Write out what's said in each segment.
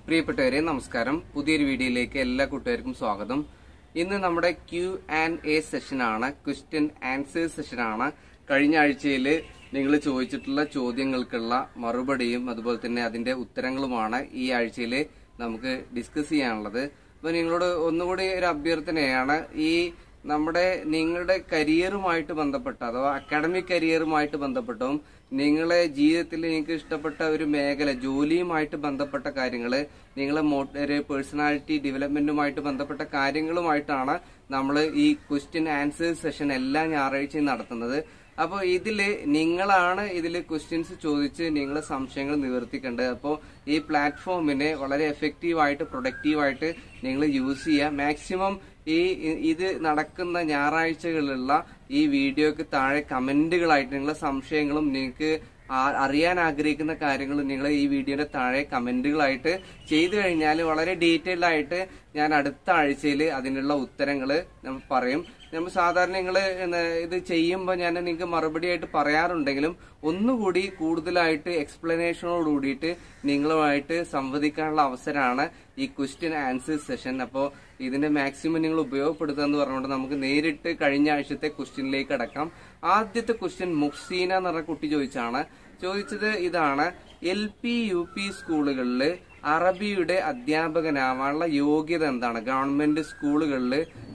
പ്രിയപ്പെട്ടവരെ നമസ്കാരം പുതിയൊരു വീഡിയോയിലേക്ക് എല്ലാ കൂട്ടുകാർക്കും സ്വാഗതം ഇന്ന് നമ്മുടെ ക്യു ആൻഡ് എ സെഷനാണ് ക്വസ്റ്റ്യൻ ആൻസർ സെഷനാണ് കഴിഞ്ഞ ആഴ്ചയിൽ നിങ്ങൾ ചോദിച്ചിട്ടുള്ള ചോദ്യങ്ങൾക്കുള്ള മറുപടിയും അതുപോലെ തന്നെ അതിന്റെ ഉത്തരങ്ങളുമാണ് ഈ ആഴ്ചയിൽ നമുക്ക് ഡിസ്കസ് ചെയ്യാനുള്ളത് അപ്പൊ നിങ്ങളോട് ഒന്നുകൂടി ഒരു അഭ്യർത്ഥനയാണ് ഈ നമ്മുടെ നിങ്ങളുടെ കരിയറുമായിട്ട് ബന്ധപ്പെട്ട അഥവാ അക്കാഡമിക് കരിയറുമായിട്ട് ബന്ധപ്പെട്ടും നിങ്ങളെ ജീവിതത്തിൽ നിങ്ങൾക്ക് ഇഷ്ടപ്പെട്ട ഒരു മേഖല ജോലിയുമായിട്ട് ബന്ധപ്പെട്ട കാര്യങ്ങൾ നിങ്ങളെ മോ- ഒരു പേഴ്സണാലിറ്റി ഡെവലപ്മെന്റുമായിട്ട് ബന്ധപ്പെട്ട കാര്യങ്ങളുമായിട്ടാണ് നമ്മൾ ഈ ക്വസ്റ്റ്യൻ ആൻസർ സെഷൻ എല്ലാ ഞായറാഴ്ചയും നടത്തുന്നത് അപ്പോൾ ഇതില് നിങ്ങളാണ് ഇതിൽ ക്വസ്റ്റ്യൻസ് ചോദിച്ച് നിങ്ങളെ സംശയങ്ങൾ നിവർത്തിക്കേണ്ടത് അപ്പോൾ ഈ പ്ലാറ്റ്ഫോമിനെ വളരെ എഫക്റ്റീവായിട്ട് പ്രൊഡക്റ്റീവായിട്ട് നിങ്ങൾ യൂസ് ചെയ്യുക മാക്സിമം ഈ ഇ- ഇത് നടക്കുന്ന ഞായറാഴ്ചകളിലുള്ള ഈ വീഡിയോക്ക് താഴെ കമന്റുകളായിട്ട് നിങ്ങളെ സംശയങ്ങളും നിങ്ങൾക്ക് ആ- അറിയാൻ ആഗ്രഹിക്കുന്ന കാര്യങ്ങളും നിങ്ങൾ ഈ വീഡിയോയുടെ താഴെ കമന്റുകളായിട്ട് ചെയ്തു കഴിഞ്ഞാൽ വളരെ ഡീറ്റെയിൽഡ് ആയിട്ട് ഞാൻ അടുത്ത ആഴ്ചയിൽ അതിനുള്ള ഉത്തരങ്ങൾ നമ്മൾ പറയും നമ്മൾ സാധാരണ നിങ്ങൾ ഇത് ചെയ്യുമ്പോൾ ഞാൻ നിങ്ങൾക്ക് മറുപടിയായിട്ട് പറയാറുണ്ടെങ്കിലും ഒന്നുകൂടി കൂടുതലായിട്ട് എക്സ്പ്ലനേഷനോട് കൂടിയിട്ട് നിങ്ങളുമായിട്ട് സംവദിക്കാനുള്ള അവസരമാണ് ഈ ക്വസ്റ്റ്യൻ ആൻസർ സെഷൻ അപ്പോൾ ഇതിന്റെ മാക്സിമം നിങ്ങൾ ഉപയോഗപ്പെടുത്തുക എന്ന് പറഞ്ഞുകൊണ്ട് നമുക്ക് നേരിട്ട് കഴിഞ്ഞ ആഴ്ചത്തെ ക്വസ്റ്റ്യനിലേക്ക് അടക്കാം ആദ്യത്തെ ക്വസ്റ്റ്യൻ മുഹ്സീന എന്ന് പറഞ്ഞ കുട്ടി ചോദിച്ചാണ് ചോദിച്ചത് ഇതാണ് എൽ പി യു പി സ്കൂളുകളിൽ അറബിയുടെ അധ്യാപകനാവാനുള്ള യോഗ്യത എന്താണ് ഗവൺമെന്റ് സ്കൂളുകളിൽ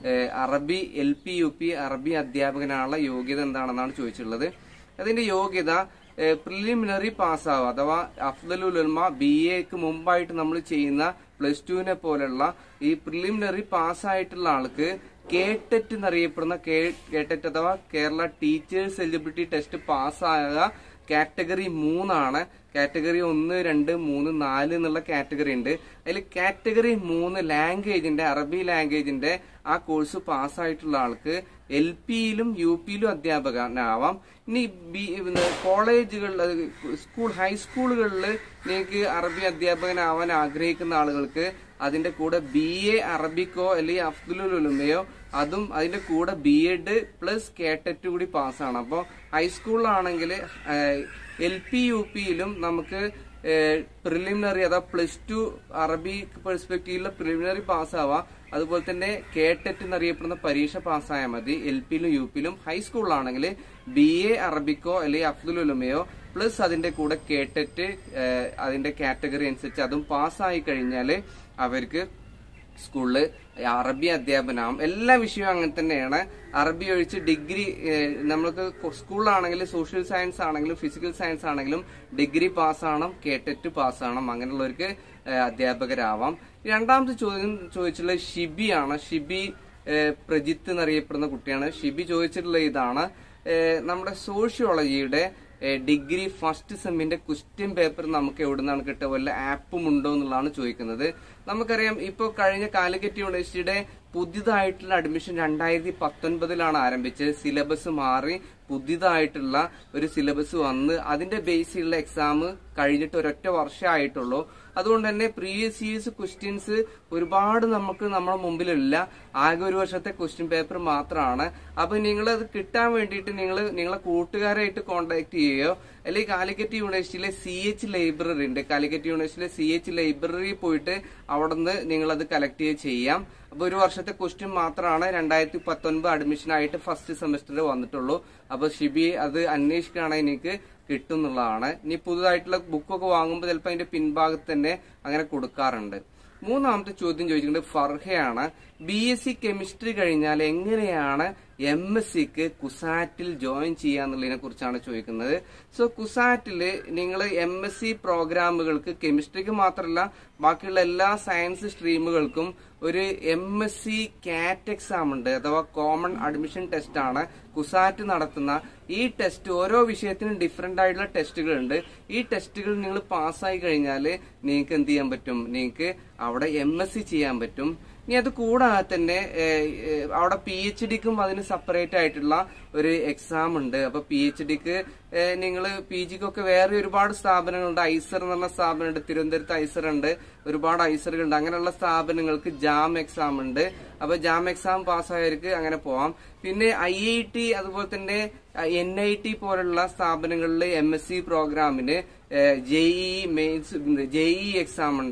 അറബി എൽ പി യു പി അറബി അധ്യാപകനാനുള്ള യോഗ്യത എന്താണെന്നാണ് ചോദിച്ചിട്ടുള്ളത് അതിന്റെ യോഗ്യത പ്രിലിമിനറി പാസ്സാവുക അഥവാ അഫ്ദലുൽ ഉൽമ ബി എക്ക് മുമ്പായിട്ട് നമ്മൾ ചെയ്യുന്ന പ്ലസ് ടുവിനെ പോലുള്ള ഈ പ്രിലിമിനറി പാസ്സായിട്ടുള്ള ആൾക്ക് കേട്ടറ്റ് എന്നറിയപ്പെടുന്ന കേട്ടറ്റ് അഥവാ കേരള ടീച്ചേഴ്സ് എലിജിബിലിറ്റി ടെസ്റ്റ് പാസ്സായ കാറ്റഗറി മൂന്നാണ് കാറ്റഗറി ഒന്ന് രണ്ട് മൂന്ന് നാല് എന്നുള്ള കാറ്റഗറി ഉണ്ട് അതിൽ കാറ്റഗറി മൂന്ന് ലാംഗ്വേജിന്റെ അറബി ലാംഗ്വേജിന്റെ ആ കോഴ്സ് പാസ്സായിട്ടുള്ള ആൾക്ക് എൽ പിയിലും യു പിയിലും അധ്യാപകനാവാം ഇനി ബി കോളേജുകളിൽ സ്കൂൾ ഹൈസ്കൂളുകളിൽ നിങ്ങൾക്ക് അറബി അധ്യാപകനാവാൻ ആഗ്രഹിക്കുന്ന ആളുകൾക്ക് അതിന്റെ കൂടെ ബി എ അറബിക്കോ അല്ലെങ്കിൽ അഫ്ദുലുൽ ഉലുമയോ അതും അതിന്റെ കൂടെ ബി എഡ് പ്ലസ് കേട്ടറ്റ് കൂടി പാസ്സാണ് അപ്പോൾ ഹൈസ്കൂളിലാണെങ്കിൽ എൽ പി യു പിയിലും നമുക്ക് പ്രിലിമിനറി അഥവാ പ്ലസ് ടു അറബി പെർസ്പെക്റ്റീവിലെ പ്രിലിമിനറി പാസ്സാവാം അതുപോലെ തന്നെ കേട്ടറ്റ് എന്നറിയപ്പെടുന്ന പരീക്ഷ പാസ്സായാൽ മതി എൽ പിയിലും യു പിയിലും ഹൈസ്കൂളിലാണെങ്കിൽ ബി എ അറബിക്കോ അല്ലെങ്കിൽ അഫ്ദുൽ ഉലുമയോ പ്ലസ് അതിന്റെ കൂടെ കേട്ടറ്റ് അതിന്റെ കാറ്റഗറി അനുസരിച്ച് അതും പാസ്സായി കഴിഞ്ഞാൽ അവർക്ക് സ്കൂളിൽ അറബി അധ്യാപനമാവും എല്ലാ വിഷയവും അങ്ങനെ തന്നെയാണ് അറബി ഒഴിച്ച് ഡിഗ്രി ഏഹ്, നമ്മൾക്ക് സ്കൂളിലാണെങ്കിൽ സോഷ്യൽ സയൻസ് ആണെങ്കിലും ഫിസിക്കൽ സയൻസ് ആണെങ്കിലും ഡിഗ്രി പാസ്സാവണം കേട്ടറ്റ് പാസ്സാവണം അങ്ങനെയുള്ളവർക്ക് ഏഹ്, അധ്യാപകരാവാം രണ്ടാമത്തെ ചോദ്യം ചോദിച്ചിട്ടുള്ളത് ഷിബിയാണ് ഷിബി ഏഹ്, പ്രജിത്ത് എന്നറിയപ്പെടുന്ന കുട്ടിയാണ് ഷിബി ചോദിച്ചിട്ടുള്ള ഇതാണ് ഏഹ്, നമ്മുടെ സോഷ്യോളജിയുടെ ഏഹ് ഡിഗ്രി ഫസ്റ്റ് സെമ്മിന്റെ ക്വസ്റ്റ്യൻ പേപ്പർ നമുക്ക് എവിടെ നിന്നാണ് കിട്ടുക വല്ല ആപ്പും ഉണ്ടോ എന്നുള്ളതാണ് ചോദിക്കുന്നത് നമുക്കറിയാം ഇപ്പോൾ കഴിഞ്ഞ കാലിക്കറ്റ് യൂണിവേഴ്സിറ്റിയുടെ പുതിയതായിട്ടുള്ള അഡ്മിഷൻ രണ്ടായിരത്തി പത്തൊൻപതിലാണ് ആരംഭിച്ചത് സിലബസ് മാറി പുതിയതായിട്ടുള്ള ഒരു സിലബസ് വന്ന് അതിന്റെ ബേസിലുള്ള എക്സാം കഴിഞ്ഞിട്ട് ഒരൊറ്റ വർഷമായിട്ടുള്ളൂ അതുകൊണ്ട് തന്നെ പ്രീവിയസ് ഇയേഴ്സ് ക്വസ്റ്റ്യൻസ് ഒരുപാട് നമുക്ക് നമ്മുടെ മുമ്പിലില്ല ആകെ ഒരു വർഷത്തെ ക്വസ്റ്റ്യൻ പേപ്പർ മാത്രമാണ് അപ്പൊ നിങ്ങൾ അത് കിട്ടാൻ വേണ്ടിയിട്ട് നിങ്ങൾ നിങ്ങളെ കൂട്ടുകാരായിട്ട് കോൺടാക്ട് ചെയ്യുകയോ അല്ലെങ്കിൽ കാലിക്കറ്റ് യൂണിവേഴ്സിറ്റിയിലെ സി എച്ച് ലൈബ്രറി ഉണ്ട് കാലിക്കറ്റ് യൂണിവേഴ്സിറ്റിയിലെ സി എച്ച് ലൈബ്രറി പോയിട്ട് അവിടെ നിന്ന് നിങ്ങൾ അത് കളക്ട് ചെയ്യുക ചെയ്യാം അപ്പൊ ഒരു വർഷത്തെ ക്വസ്റ്റ്യൻ മാത്രമാണ് രണ്ടായിരത്തി പത്തൊൻപത് അഡ്മിഷൻ ആയിട്ട് ഫസ്റ്റ് സെമസ്റ്ററിൽ വന്നിട്ടുള്ളൂ അപ്പൊ ഷിബി അത് അന്വേഷിക്കുകയാണെങ്കിൽ എനിക്ക് കിട്ടും എന്നുള്ളതാണ് ഇനി പുതുതായിട്ടുള്ള ബുക്കൊക്കെ വാങ്ങുമ്പോൾ ചിലപ്പോൾ അതിന്റെ പിൻഭാഗത്ത് തന്നെ അങ്ങനെ കൊടുക്കാറുണ്ട് മൂന്നാമത്തെ ചോദ്യം ചോദിക്കുന്നത് ഫർഹയാണ് ബി എസ് സി കെമിസ്ട്രി കഴിഞ്ഞാൽ എങ്ങനെയാണ് എം എസ് സിക്ക് കുസാറ്റിൽ ജോയിൻ ചെയ്യാന്നുള്ളതിനെ കുറിച്ചാണ് ചോദിക്കുന്നത് സോ കുസാറ്റില് നിങ്ങൾ എം എസ് സി പ്രോഗ്രാമുകൾക്ക് കെമിസ്ട്രിക്ക് മാത്രമല്ല ബാക്കിയുള്ള എല്ലാ സയൻസ് സ്ട്രീമുകൾക്കും ഒരു M S C CAT exam ഉണ്ട് അഥവാ കോമൺ അഡ്മിഷൻ ടെസ്റ്റ് ആണ് കുസാറ്റ് നടത്തുന്ന ഈ ടെസ്റ്റ് ഓരോ വിഷയത്തിനും ഡിഫറെന്റ് ആയിട്ടുള്ള ടെസ്റ്റുകൾ ഉണ്ട് ഈ ടെസ്റ്റുകൾ നിങ്ങൾ പാസ്സായി കഴിഞ്ഞാൽ നിങ്ങൾക്ക് എന്ത് ചെയ്യാൻ പറ്റും നിങ്ങൾക്ക് അവിടെ എം എസ് സി ചെയ്യാൻ പറ്റും ഇനി അത് കൂടാതെ തന്നെ ഏഹ്, ഏഹ്, അവിടെ പി എച്ച് ഡിക്കും അതിന് സെപ്പറേറ്റ് ആയിട്ടുള്ള ഒരു എക്സാം ഉണ്ട് അപ്പൊ പി എച്ച് ഡിക്ക് നിങ്ങൾ പി ജിക്കൊക്കെ വേറെ ഒരുപാട് സ്ഥാപനങ്ങളുണ്ട് ഐസർ എന്ന് പറഞ്ഞ സ്ഥാപനമുണ്ട് തിരുവനന്തപുരത്ത് ഐസർ ഉണ്ട് ഒരുപാട് ഐസറുകളുണ്ട് അങ്ങനെയുള്ള സ്ഥാപനങ്ങൾക്ക് ജാം എക്സാം ഉണ്ട് അപ്പൊ ജാം എക്സാം പാസ്സായവർക്ക് അങ്ങനെ പോവാം പിന്നെ ഐ ഐ ടി അതുപോലെ തന്നെ എൻ ഐ ടി പോലുള്ള സ്ഥാപനങ്ങളിൽ എം എസ് സി പ്രോഗ്രാമിന് ജെഇ മെയിൻസ് ജെഇ എക്സാം ഉണ്ട്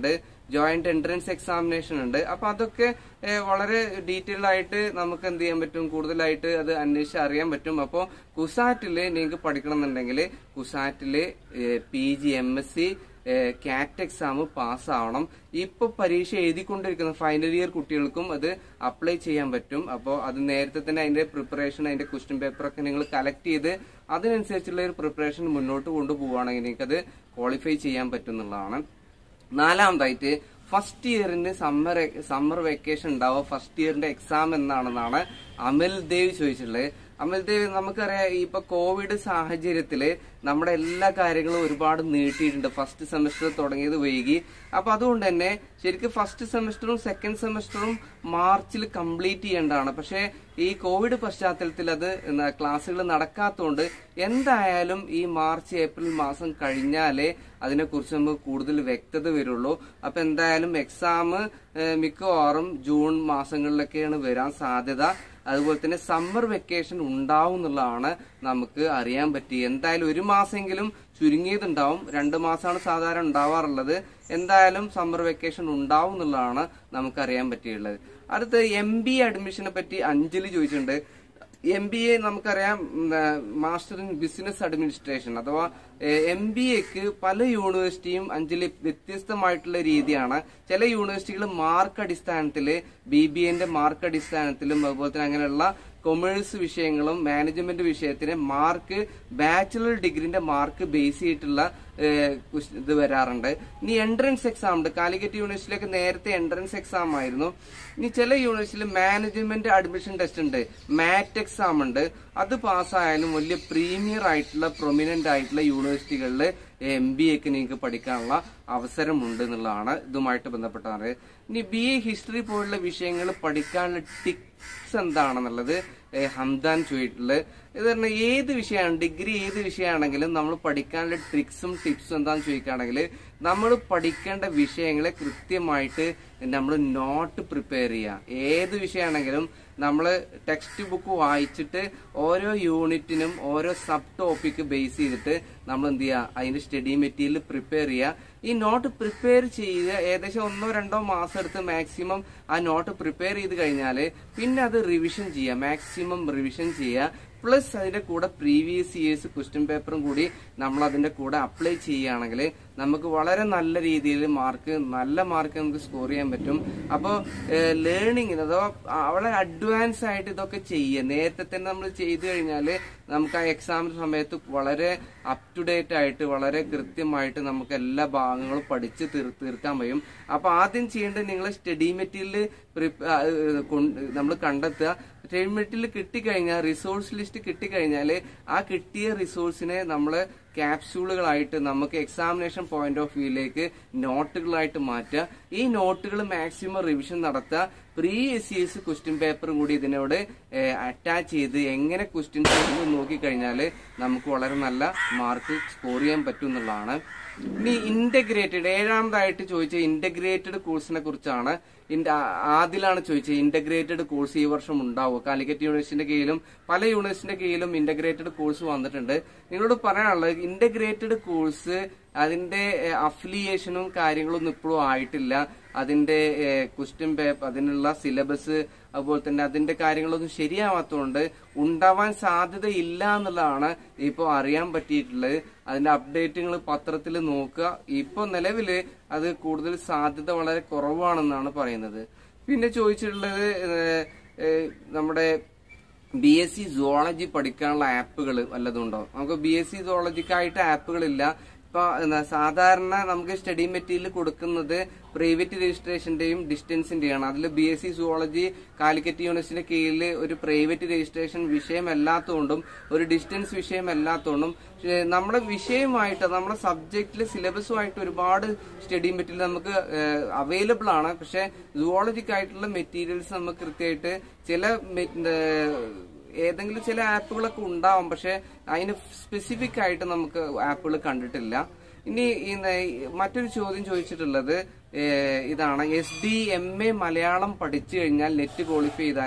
ജോയിന്റ് എൻട്രൻസ് എക്സാമിനേഷൻ ഉണ്ട് അപ്പൊ അതൊക്കെ ഏഹ്, വളരെ ഡീറ്റെയിൽ ആയിട്ട് നമുക്ക് എന്ത് ചെയ്യാൻ പറ്റും കൂടുതലായിട്ട് അത് അന്വേഷിച്ച് അറിയാൻ പറ്റും അപ്പോൾ കുസാറ്റില് നിങ്ങൾക്ക് പഠിക്കണം എന്നുണ്ടെങ്കിൽ കുസാറ്റില് P G M S C CAT exam പാസ്സാവണം ഇപ്പൊ പരീക്ഷ എഴുതിക്കൊണ്ടിരിക്കുന്ന ഫൈനൽ ഇയർ കുട്ടികൾക്കും അത് അപ്ലൈ ചെയ്യാൻ പറ്റും അപ്പോൾ അത് നേരത്തെ തന്നെ അതിന്റെ പ്രിപ്പറേഷൻ അതിന്റെ ക്വസ്റ്റ്യൻ പേപ്പർ ഒക്കെ നിങ്ങൾ കളക്ട് ചെയ്ത് അതിനനുസരിച്ചുള്ള ഒരു പ്രിപ്പറേഷൻ മുന്നോട്ട് കൊണ്ടുപോവുകയാണെങ്കിൽ നിങ്ങൾക്കത് ക്വാളിഫൈ ചെയ്യാൻ പറ്റും എന്നുള്ളതാണ് നാലാമതായിട്ട് ഫസ്റ്റ് ഇയറിന് സമ്മർ സമ്മർ വെക്കേഷൻ ഉണ്ടാവുക ഫസ്റ്റ് ഇയറിന്റെ എക്സാം എന്നാണെന്നാണ് അമൽ ദേവ് ചോദിച്ചിട്ടുള്ളത് അമൽ ദേവ് നമുക്കറിയാം ഇപ്പൊ കോവിഡ് സാഹചര്യത്തില് നമ്മുടെ എല്ലാ കാര്യങ്ങളും ഒരുപാട് നീട്ടിയിട്ടുണ്ട് ഫസ്റ്റ് സെമസ്റ്റർ തുടങ്ങിയത് വൈകി അപ്പൊ അതുകൊണ്ട് തന്നെ ശരിക്കും ഫസ്റ്റ് സെമസ്റ്ററും സെക്കൻഡ് സെമസ്റ്ററും മാർച്ചിൽ കംപ്ലീറ്റ് ചെയ്യേണ്ടതാണ് പക്ഷേ ഈ കോവിഡ് പശ്ചാത്തലത്തിൽ അത് ക്ലാസ്സുകൾ നടക്കാത്തതുകൊണ്ട് എന്തായാലും ഈ മാർച്ച് ഏപ്രിൽ മാസം കഴിഞ്ഞാലേ അതിനെക്കുറിച്ച് നമുക്ക് കൂടുതൽ വ്യക്തത വരുള്ളൂ അപ്പൊ എന്തായാലും എക്സാം മിക്കവാറും ജൂൺ മാസങ്ങളിലൊക്കെയാണ് വരാൻ സാധ്യത അതുപോലെ തന്നെ സമ്മർ വെക്കേഷൻ ഉണ്ടാവും എന്നുള്ളതാണ് നമുക്ക് അറിയാൻ പറ്റി എന്തായാലും ഒരു മാസമെങ്കിലും ചുരുങ്ങിയതുണ്ടാവും രണ്ട് മാസമാണ് സാധാരണ ഉണ്ടാവാറുള്ളത് എന്തായാലും സമ്മർ വെക്കേഷൻ ഉണ്ടാവും എന്നുള്ളതാണ് നമുക്ക് അറിയാൻ പറ്റിയുള്ളത് അടുത്ത് എം ബി അഡ്മിഷനെ പറ്റി അഞ്ജലി ചോദിച്ചിട്ടുണ്ട് എം ബി എ നമുക്കറിയാം മാസ്റ്റർ ഇൻ ബിസിനസ് അഡ്മിനിസ്ട്രേഷൻ അഥവാ എം ബി എക്ക് പല യൂണിവേഴ്സിറ്റിയും അഞ്ചില് വ്യത്യസ്തമായിട്ടുള്ള രീതിയാണ് ചില യൂണിവേഴ്സിറ്റികൾ മാർക്ക് അടിസ്ഥാനത്തിൽ ബി ബി എന്റെ മാർക്ക് അടിസ്ഥാനത്തിലും അതുപോലെ തന്നെ അങ്ങനെയുള്ള കൊമേഴ്സ് വിഷയങ്ങളും മാനേജ്മെന്റ് വിഷയത്തിന് മാർക്ക് ബാച്ചിലർ ഡിഗ്രിന്റെ മാർക്ക് ബേസ് ചെയ്തിട്ടുള്ള ഏഹ്, കുശ്- ഇത് വരാറുണ്ട് ഇനി എൻട്രൻസ് എക്സാം ഉണ്ട് കാലിക്കറ്റ് യൂണിവേഴ്സിറ്റിയിലേക്ക് നേരത്തെ എൻട്രൻസ് എക്സാം ആയിരുന്നു ഇനി ചില യൂണിവേഴ്സിറ്റിയിൽ മാനേജ്മെന്റ് അഡ്മിഷൻ ടെസ്റ്റ് ഉണ്ട് മാറ്റ് എക്സാം ഉണ്ട് അത് പാസ്സായാലും വലിയ പ്രീമിയർ ആയിട്ടുള്ള പ്രൊമിനന്റ് ആയിട്ടുള്ള യൂണിവേഴ്സിറ്റികളിൽ എം ബി എക്ക് നിങ്ങൾക്ക് പഠിക്കാനുള്ള അവസരമുണ്ട് എന്നുള്ളതാണ് ഇതുമായിട്ട് ബന്ധപ്പെട്ടാണ് ഇനി ബി എ ഹിസ്റ്ററി പോലുള്ള വിഷയങ്ങൾ പഠിക്കാനുള്ള ടിപ്സ് എന്താണെന്നുള്ളത് ഏ, ഹംദാൻ ചോദിച്ചിട്ടുള്ളത് ഇത് പറഞ്ഞാൽ ഏത് വിഷയമാണ് ഡിഗ്രി ഏത് വിഷയമാണെങ്കിലും നമ്മൾ പഠിക്കാനുള്ള ട്രിക്സും ടിപ്സും എന്താണെന്ന് ചോദിക്കുകയാണെങ്കിൽ നമ്മൾ പഠിക്കേണ്ട വിഷയങ്ങളെ കൃത്യമായിട്ട് നമ്മൾ നോട്ട് പ്രിപ്പയർ ചെയ്യുക ഏത് വിഷയമാണെങ്കിലും നമ്മൾ ടെക്സ്റ്റ് ബുക്ക് വായിച്ചിട്ട് ഓരോ യൂണിറ്റിനും ഓരോ സബ് ടോപ്പിക് ബേസ് ചെയ്തിട്ട് നമ്മൾ എന്ത് ചെയ്യുക അതിന്റെ സ്റ്റഡി മെറ്റീരിയൽ പ്രിപ്പയർ ചെയ്യുക ഈ നോട്ട് പ്രിപ്പയർ ചെയ്യുക ഏകദേശം ഒന്നോ രണ്ടോ മാസം എടുത്ത് മാക്സിമം ആ നോട്ട് പ്രിപ്പയർ ചെയ്ത് കഴിഞ്ഞാൽ പിന്നെ അത് റിവിഷൻ ചെയ്യുക മാക്സിമം റിവിഷൻ ചെയ്യുക പ്ലസ് അതിന്റെ കൂടെ പ്രീവിയസ് ഇയേഴ്സ് ക്വസ്റ്റ്യൻ പേപ്പറും കൂടി നമ്മൾ അതിന്റെ കൂടെ അപ്ലൈ ചെയ്യുകയാണെങ്കിൽ നമുക്ക് വളരെ നല്ല രീതിയിൽ മാർക്ക് നല്ല മാർക്ക് നമുക്ക് സ്കോർ ചെയ്യാൻ പറ്റും അപ്പോൾ ലേണിംഗ് അഥവാ ആ, വളരെ അഡ്വാൻസ് ആയിട്ട് ഇതൊക്കെ ചെയ്യുക നേരത്തെ തന്നെ നമ്മൾ ചെയ്തു കഴിഞ്ഞാൽ നമുക്ക് ആ എക്സാമിന്റെ സമയത്ത് വളരെ അപ് ടു ഡേറ്റ് ആയിട്ട് വളരെ കൃത്യമായിട്ട് നമുക്ക് എല്ലാ ഭാഗങ്ങളും പഠിച്ച് തീർ- തീർക്കാൻ കഴിയും അപ്പൊ ആദ്യം ചെയ്യേണ്ടത് നിങ്ങൾ സ്റ്റഡി മെറ്റീരിയൽ നമ്മൾ കണ്ടെത്തുക സ്റ്റഡി മെറ്റീരിയൽ കിട്ടിക്കഴിഞ്ഞാൽ റിസോഴ്സ് ലിസ്റ്റ് കിട്ടിക്കഴിഞ്ഞാൽ ആ കിട്ടിയ റിസോഴ്സിനെ നമ്മൾ ക്യാപ്സ്യൂളുകളായിട്ട് നമുക്ക് എക്സാമിനേഷൻ പോയിന്റ് ഓഫ് വ്യൂയിലേക്ക് നോട്ടുകളായിട്ട് മാറ്റുക ഈ നോട്ടുകൾ മാക്സിമം റിവിഷൻ നടത്തുക pre S C S question പേപ്പറും കൂടി ഇതിനോട് അറ്റാച്ച് ചെയ്ത് എങ്ങനെ ക്വസ്റ്റ്യൻസ് നോക്കിക്കഴിഞ്ഞാൽ നമുക്ക് വളരെ നല്ല മാർക്ക് സ്കോർ ചെയ്യാൻ പറ്റും എന്നുള്ളതാണ് ഇനി ഇന്റഗ്രേറ്റഡ് ഏഴാമതായിട്ട് ചോദിച്ച ഇന്റഗ്രേറ്റഡ് കോഴ്സിനെ കുറിച്ചാണ് ഇന്റെ- ആ- ആദിലാണ് ചോദിച്ചത് ഇന്റഗ്രേറ്റഡ് കോഴ്സ് ഈ വർഷം ഉണ്ടാവുക കാലിക്കറ്റ് യൂണിവേഴ്സിറ്റിന്റെ കീഴിലും പല യൂണിവേഴ്സിറ്റിന്റെ കീഴിലും ഇന്റഗ്രേറ്റഡ് കോഴ്സ് വന്നിട്ടുണ്ട് നിങ്ങളോട് പറയാനുള്ളത് ഇന്റഗ്രേറ്റഡ് കോഴ്സ് അതിന്റെ അഫിലിയേഷനും കാര്യങ്ങളൊന്നും ഇപ്പോഴും ആയിട്ടില്ല അതിന്റെ ക്വസ്റ്റ്യൻ പേപ്പർ അതിനുള്ള സിലബസ് അതുപോലെ തന്നെ അതിന്റെ കാര്യങ്ങളൊന്നും ശരിയാവാത്തതുകൊണ്ട് ഉണ്ടാവാൻ സാധ്യതയില്ല എന്നുള്ളതാണ് ഇപ്പോൾ അറിയാൻ പറ്റിയിട്ടുള്ളത് അതിന്റെ അപ്ഡേറ്റുകൾ പത്രത്തിൽ നോക്കുക ഇപ്പോൾ നിലവില് അത് കൂടുതൽ സാധ്യത വളരെ കുറവാണെന്നാണ് പറയുന്നത് പിന്നെ ചോദിച്ചിട്ടുള്ളത് ഏഹ്, ഏഹ്, നമ്മുടെ ബി എസ് സി സുവോളജി പഠിക്കാനുള്ള ആപ്പുകൾ വല്ലതും ഉണ്ടോ നമുക്ക് ബി എസ് സി സുവോളജിക്കായിട്ട് ആപ്പുകളില്ല ഇപ്പൊ എന്താ, സാധാരണ നമുക്ക് സ്റ്റഡി മെറ്റീരിയൽ കൊടുക്കുന്നത് പ്രൈവറ്റ് രജിസ്ട്രേഷന്റെയും ഡിസ്റ്റൻസിന്റെയാണ് അതിൽ B S C zoology Calicut യൂണിവേഴ്സിറ്റിന്റെ കീഴിൽ ഒരു പ്രൈവറ്റ് രജിസ്ട്രേഷൻ വിഷയമല്ലാത്തതുകൊണ്ടും ഒരു ഡിസ്റ്റൻസ് വിഷയമല്ലാത്തതുകൊണ്ടും പക്ഷേ നമ്മുടെ വിഷയമായിട്ട് നമ്മുടെ സബ്ജക്റ്റിൽ സിലബസുമായിട്ട് ഒരുപാട് സ്റ്റഡി മെറ്റീരിയൽ നമുക്ക് അവൈലബിൾ ആണ് പക്ഷെ സുവോളജിക്കായിട്ടുള്ള മെറ്റീരിയൽസ് നമുക്ക് കൃത്യമായിട്ട് ചില മെ- ഏഹ്, ഏതെങ്കിലും ചില ആപ്പുകളൊക്കെ ഉണ്ടാവും പക്ഷെ അതിന് സ്പെസിഫിക് ആയിട്ട് നമുക്ക് ആപ്പുകൾ കണ്ടിട്ടില്ല ഇനി ഈ ന- മറ്റൊരു ചോദ്യം ചോദിച്ചിട്ടുള്ളത് ഏഹ്, ഇതാണ് S D M A Malayalam പഠിച്ചു കഴിഞ്ഞാൽ നെറ്റ് ക്വാളിഫൈ ചെയ്താൽ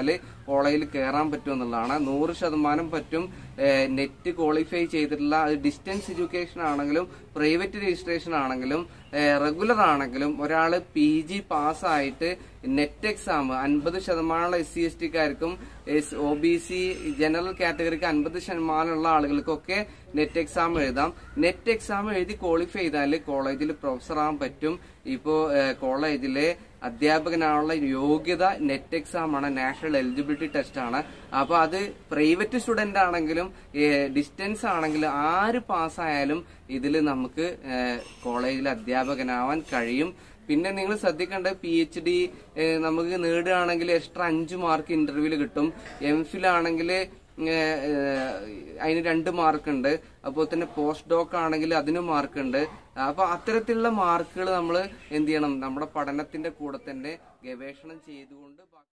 കോളേജിൽ കയറാൻ പറ്റും എന്നുള്ളതാണ് നൂറ് ശതമാനം പറ്റും നെറ്റ് ക്വാളിഫൈ ചെയ്തിട്ടുള്ള ഡിസ്റ്റൻസ് എഡ്യൂക്കേഷൻ ആണെങ്കിലും പ്രൈവറ്റ് രജിസ്ട്രേഷൻ ആണെങ്കിലും റെഗുലർ ആണെങ്കിലും ഒരാൾ പി ജി പാസ്സായിട്ട് നെറ്റ് എക്സാം അൻപത് ശതമാനമുള്ള എസ് സി എസ് ടിക്കാർക്കും ഒ ബി സി ജനറൽ കാറ്റഗറിക്ക് അൻപത് ശതമാനമുള്ള ആളുകൾക്കൊക്കെ നെറ്റ് എക്സാം എഴുതാം നെറ്റ് എക്സാം എഴുതി ക്വാളിഫൈ ചെയ്താൽ കോളേജിൽ പ്രൊഫസർ ആകാൻ പറ്റും ഇപ്പോ കോളേജിലെ അധ്യാപകനാനുള്ള യോഗ്യത നെറ്റ് എക്സാം ആണ് നാഷണൽ എലിജിബിലിറ്റി ടെസ്റ്റ് ആണ് അപ്പൊ അത് പ്രൈവറ്റ് സ്റ്റുഡന്റ് ആണെങ്കിലും ഡിസ്റ്റൻസ് ആണെങ്കിലും ആര് പാസ്സായാലും ഇതിൽ നമുക്ക് കോളേജിൽ അധ്യാപകനാവാൻ കഴിയും പിന്നെ നിങ്ങൾ ശ്രദ്ധിക്കേണ്ടത് പി എച്ച് ഡി നമുക്ക് നേടുകയാണെങ്കിൽ എക്സ്ട്രാ അഞ്ച് മാർക്ക് ഇന്റർവ്യൂവിൽ കിട്ടും എം ഫിൽ ആണെങ്കിൽ അതിന് രണ്ട് മാർക്ക് ഉണ്ട് അപ്പോൾ തന്നെ പോസ്റ്റ് ഡോക്ക് ആണെങ്കിൽ അതിന് മാർക്ക് ഉണ്ട് അപ്പൊ അത്തരത്തിലുള്ള മാർക്കുകൾ നമ്മൾ എന്ത് ചെയ്യണം നമ്മുടെ പഠനത്തിന്റെ കൂടെ തന്നെ ഗവേഷണം ചെയ്തുകൊണ്ട്